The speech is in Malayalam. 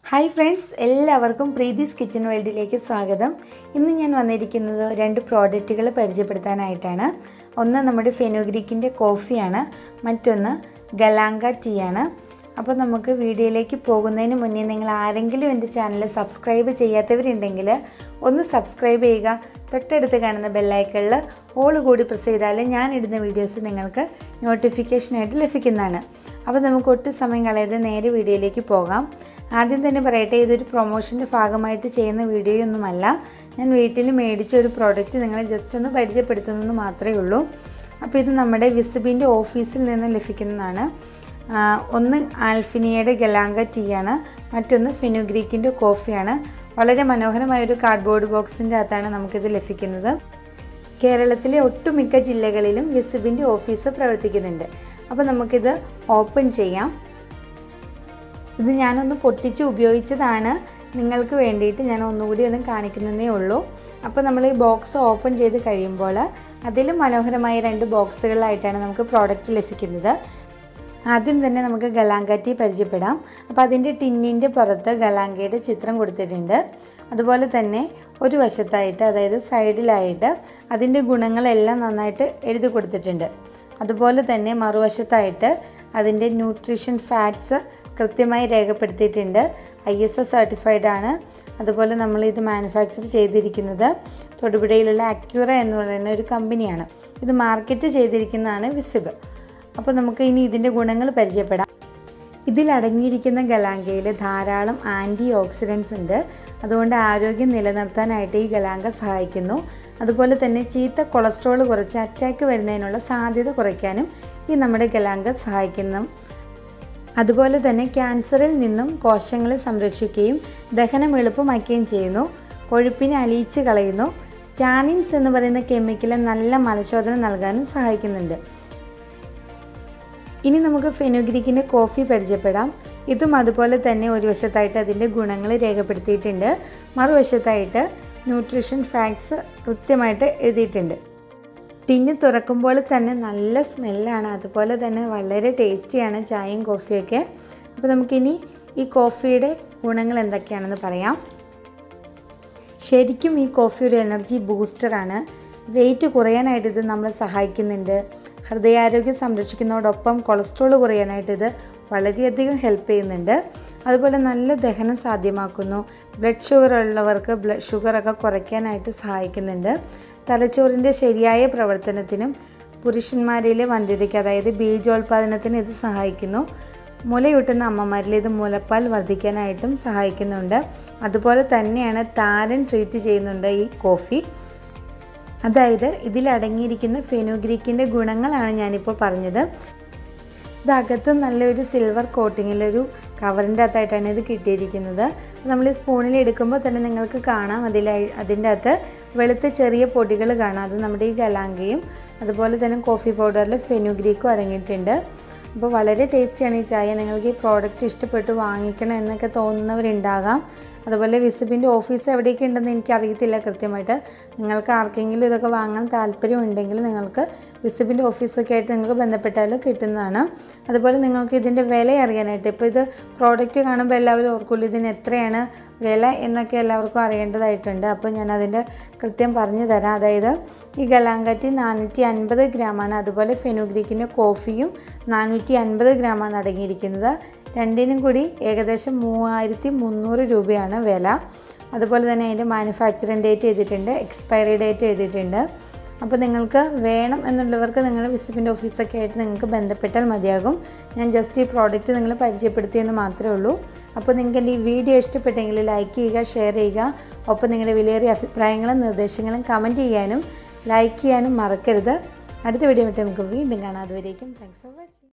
ഹായ് ഫ്രണ്ട്സ് എല്ലാവർക്കും പ്രീതീസ് കിച്ചൺ വേൾഡിലേക്ക് സ്വാഗതം ഇന്ന് ഞാൻ വന്നിരിക്കുന്നത് രണ്ട് പ്രോഡക്റ്റുകൾ പരിചയപ്പെടുത്താനായിട്ടാണ് ഒന്ന് നമ്മുടെ ഫെനുഗ്രിക്കിൻ്റെ കോഫിയാണ് മറ്റൊന്ന് ഗലാങ്ക ടീ ആണ് അപ്പോൾ നമുക്ക് വീഡിയോയിലേക്ക് പോകുന്നതിന് മുന്നേ നിങ്ങൾ ആരെങ്കിലും എൻ്റെ ചാനൽ സബ്സ്ക്രൈബ് ചെയ്യാത്തവരുണ്ടെങ്കിൽ ഒന്ന് സബ്സ്ക്രൈബ് ചെയ്യുക തൊട്ടടുത്ത് കാണുന്ന ബെല്ലൈക്കണിൽ ഓൾ കൂടി പ്രസ് ചെയ്താൽ ഞാൻ ഇടുന്ന വീഡിയോസ് നിങ്ങൾക്ക് നോട്ടിഫിക്കേഷനായിട്ട് ലഭിക്കുന്നതാണ് അപ്പോൾ നമുക്ക് ഒട്ടും സമയം കളയാതെ നേരെ വീഡിയോയിലേക്ക് പോകാം ആദ്യം തന്നെ പറയട്ടെ ഇതൊരു പ്രൊമോഷൻ്റെ ഭാഗമായിട്ട് ചെയ്യുന്ന വീഡിയോ ഒന്നുമല്ല ഞാൻ വീട്ടിൽ മേടിച്ച ഒരു പ്രോഡക്റ്റ് നിങ്ങളെ ജസ്റ്റ് ഒന്ന് പരിചയപ്പെടുത്തുന്നത് മാത്രമേ ഉള്ളൂ അപ്പോൾ ഇത് നമ്മുടെ വിസിബിൻ്റെ ഓഫീസിൽ നിന്ന് ലഭിക്കുന്നതാണ് ആ, ഒന്ന് ആൽഫിനിയയുടെ ഗലാങ്ക ടീ ആണ് മറ്റൊന്ന് ഫെനുഗ്രീക്കിൻ്റെ കോഫിയാണ് വളരെ മനോഹരമായ ഒരു കാർഡ്ബോർഡ് ബോക്സിൻ്റെ അകത്താണ് നമുക്കിത് ലഭിക്കുന്നത് കേരളത്തിലെ ഒട്ടുമിക്ക ജില്ലകളിലും വിസിബിൻ്റെ ഓഫീസ് പ്രവർത്തിക്കുന്നുണ്ട് അപ്പോൾ നമുക്കിത് ഓപ്പൺ ചെയ്യാം ഇത് ഞാനൊന്ന് പൊട്ടിച്ച് ഉപയോഗിച്ചതാണ് നിങ്ങൾക്ക് വേണ്ടിയിട്ട് ഞാൻ ഒന്നുകൂടി ഒന്ന് കാണിക്കുന്നതേ ഉള്ളൂ അപ്പോൾ നമ്മൾ ഈ ബോക്സ് ഓപ്പൺ ചെയ്ത് കഴിയുമ്പോൾ അതിലും മനോഹരമായ രണ്ട് ബോക്സുകളിലായിട്ടാണ് നമുക്ക് പ്രോഡക്റ്റ് ലഭിക്കുന്നത് ആദ്യം തന്നെ നമുക്ക് ഗലാങ്ക ടീ പരിചയപ്പെടാം അപ്പോൾ അതിൻ്റെ ടിന്നിൻ്റെ പുറത്ത് ഗലാങ്കയുടെ ചിത്രം കൊടുത്തിട്ടുണ്ട് അതുപോലെ തന്നെ ഒരു വശത്തായിട്ട് അതായത് സൈഡിലായിട്ട് അതിൻ്റെ ഗുണങ്ങളെല്ലാം നന്നായിട്ട് എഴുതി കൊടുത്തിട്ടുണ്ട് അതുപോലെ തന്നെ മറുവശത്തായിട്ട് അതിൻ്റെ ന്യൂട്രീഷൻ ഫാറ്റ്സ് കൃത്യമായി രേഖപ്പെടുത്തിയിട്ടുണ്ട് ഐ എസ് എസ് സർട്ടിഫൈഡ് ആണ് അതുപോലെ നമ്മൾ ഇത് മാനുഫാക്ചർ ചെയ്തിരിക്കുന്നത് തൊടുപുഴയിലുള്ള അക്യൂറ എന്ന് പറയുന്ന ഒരു കമ്പനിയാണ് ഇത് മാർക്കറ്റ് ചെയ്തിരിക്കുന്നതാണ് വിസിബ് അപ്പോൾ നമുക്ക് ഇനി ഇതിൻ്റെ ഗുണങ്ങൾ പരിചയപ്പെടാം ഇതിൽ അടങ്ങിയിരിക്കുന്ന ഗലാങ്കയിൽ ധാരാളം ആൻറ്റി ഓക്സിഡൻസ് ഉണ്ട് അതുകൊണ്ട് ആരോഗ്യം നിലനിർത്താനായിട്ട് ഈ ഗലാങ്ക സഹായിക്കുന്നു അതുപോലെ തന്നെ ചീത്ത കൊളസ്ട്രോൾ കുറച്ച് അറ്റാക്ക് വരുന്നതിനുള്ള സാധ്യത കുറയ്ക്കാനും ഈ നമ്മുടെ ഗലാങ്ക സഹായിക്കുന്നു അതുപോലെ തന്നെ ക്യാൻസറിൽ നിന്നും കോശങ്ങളെ സംരക്ഷിക്കുകയും ദഹനം എളുപ്പമാക്കുകയും ചെയ്യുന്നു കൊഴുപ്പിനെ അലിയിച്ച് കളയുന്നു ടാനിൻസ് എന്ന് പറയുന്ന കെമിക്കൽ നല്ല മലശോധന നൽകാനും സഹായിക്കുന്നുണ്ട് ഇനി നമുക്ക് ഫെനുഗ്രിക്കിൻ്റെ കോഫി പരിചയപ്പെടാം ഇതും അതുപോലെ തന്നെ ഒരു വശത്തായിട്ട് അതിൻ്റെ ഗുണങ്ങൾ രേഖപ്പെടുത്തിയിട്ടുണ്ട് മറുവശത്തായിട്ട് ന്യൂട്രീഷൻ ഫാക്ട്സ് കൃത്യമായിട്ട് എഴുതിയിട്ടുണ്ട് ടിന്ന് തുറക്കുമ്പോൾ തന്നെ നല്ല സ്മെല്ലാണ് അതുപോലെ തന്നെ വളരെ ടേസ്റ്റിയാണ് ചായയും കോഫിയൊക്കെ അപ്പോൾ നമുക്കിനി ഈ കോഫിയുടെ ഗുണങ്ങൾ എന്തൊക്കെയാണെന്ന് പറയാം ശരിക്കും ഈ കോഫി ഒരു എനർജി ബൂസ്റ്ററാണ് വെയിറ്റ് കുറയാനായിട്ട് ഇത് നമ്മളെ സഹായിക്കുന്നുണ്ട് ഹൃദയാരോഗ്യം സംരക്ഷിക്കുന്നതോടൊപ്പം കൊളസ്ട്രോൾ കുറയാനായിട്ട് ഇത് വളരെയധികം ഹെൽപ്പ് ചെയ്യുന്നുണ്ട് അതുപോലെ നല്ല ദഹനം സാധ്യമാക്കുന്നു ബ്ലഡ് ഷുഗർ ഉള്ളവർക്ക് ബ്ലഡ് ഷുഗറൊക്കെ കുറയ്ക്കാനായിട്ട് സഹായിക്കുന്നുണ്ട് തലച്ചോറിൻ്റെ ശരിയായ പ്രവർത്തനത്തിനും പുരുഷന്മാരിലെ വന്ധ്യതയ്ക്ക് അതായത് ബീജോത്പാദനത്തിന് ഇത് സഹായിക്കുന്നു മുലയൂട്ടുന്ന അമ്മമാരിൽ ഇത് മുലപ്പാൽ വർദ്ധിക്കാനായിട്ടും സഹായിക്കുന്നുണ്ട് അതുപോലെ തന്നെയാണ് താരൻ ട്രീറ്റ് ചെയ്യുന്നുണ്ട് ഈ കോഫി അതായത് ഇതിൽ അടങ്ങിയിരിക്കുന്ന ഫെനുഗ്രീക്കിൻ്റെ ഗുണങ്ങളാണ് ഞാനിപ്പോൾ പറഞ്ഞത് ഇതകത്ത് നല്ലൊരു സിൽവർ കോട്ടിങ്ങിലൊരു കവറിൻ്റെ അകത്തായിട്ടാണ് ഇത് കിട്ടിയിരിക്കുന്നത് നമ്മൾ ഈ സ്പൂണിൽ എടുക്കുമ്പോൾ തന്നെ നിങ്ങൾക്ക് കാണാം അതിലായി അതിൻ്റെ അകത്ത് വെളുത്ത ചെറിയ പൊടികൾ കാണാം അത് നമ്മുടെ ഈ ഗലാങ്കയും അതുപോലെ തന്നെ കോഫി പൗഡറിൽ ഫെനുഗ്രീക്കും അടങ്ങിയിട്ടുണ്ട് അപ്പോൾ വളരെ ടേസ്റ്റിയാണ് ഈ ചായ നിങ്ങൾക്ക് ഈ പ്രോഡക്റ്റ് ഇഷ്ടപ്പെട്ട് വാങ്ങിക്കണം എന്നൊക്കെ തോന്നുന്നവരുണ്ടാകാം അതുപോലെ വിസിബിൻ്റെ ഓഫീസ് എവിടെയൊക്കെ ഉണ്ടെന്ന് എനിക്കറിയത്തില്ല കൃത്യമായിട്ട് നിങ്ങൾക്ക് ആർക്കെങ്കിലും ഇതൊക്കെ വാങ്ങാൻ താല്പര്യം ഉണ്ടെങ്കിൽ നിങ്ങൾക്ക് വിസിബിൻ്റെ ഓഫീസൊക്കെ ആയിട്ട് നിങ്ങൾക്ക് ബന്ധപ്പെട്ടാൽ കിട്ടുന്നതാണ് അതുപോലെ നിങ്ങൾക്ക് ഇതിൻ്റെ വില അറിയാനായിട്ട് ഇപ്പോൾ ഇത് പ്രോഡക്റ്റ് കാണുമ്പോൾ എല്ലാവരും ഓർക്കുള്ളൂ ഇതിന് എത്രയാണ് വില എന്നൊക്കെ എല്ലാവർക്കും അറിയേണ്ടതായിട്ടുണ്ട് അപ്പോൾ ഞാൻ അതിൻ്റെ കൃത്യം പറഞ്ഞു തരാം അതായത് ഈ ഗലാങ്കറ്റി നാനൂറ്റി അൻപത് ഗ്രാമാണ് അതുപോലെ ഫെനുഗ്രീക്കിൻ്റെ കോഫിയും നാനൂറ്റി അൻപത് ഗ്രാമാണ് അടങ്ങിയിരിക്കുന്നത് രണ്ടിനും കൂടി ഏകദേശം മൂവായിരത്തി മുന്നൂറ് രൂപയാണ് വില അതുപോലെ തന്നെ അതിൻ്റെ മാനുഫാക്ചറിങ് ഡേറ്റ് എഴുതിയിട്ടുണ്ട് എക്സ്പയറി ഡേറ്റ് എഴുതിയിട്ടുണ്ട് അപ്പോൾ നിങ്ങൾക്ക് വേണം എന്നുള്ളവർക്ക് നിങ്ങളുടെ വിസിബിൻ്റെ ഓഫീസൊക്കെ ആയിട്ട് നിങ്ങൾക്ക് ബന്ധപ്പെട്ടാൽ മതിയാകും ഞാൻ ജസ്റ്റ് ഈ പ്രോഡക്റ്റ് നിങ്ങൾ പരിചയപ്പെടുത്തിയെന്ന് മാത്രമേ ഉള്ളൂ അപ്പോൾ നിങ്ങൾക്ക് എൻ്റെ ഈ വീഡിയോ ഇഷ്ടപ്പെട്ടെങ്കിൽ ലൈക്ക് ചെയ്യുക ഷെയർ ചെയ്യുക ഒപ്പം നിങ്ങളുടെ വിലയേറിയ അഭിപ്രായങ്ങളും നിർദ്ദേശങ്ങളും കമൻറ്റ് ചെയ്യാനും ലൈക്ക് ചെയ്യാനും മറക്കരുത് അടുത്ത വീഡിയോ വിട്ട് നമുക്ക് വീണ്ടും കാണാം അതുവരേക്കും താങ്ക്സ് ഫോർ വാച്ചിങ്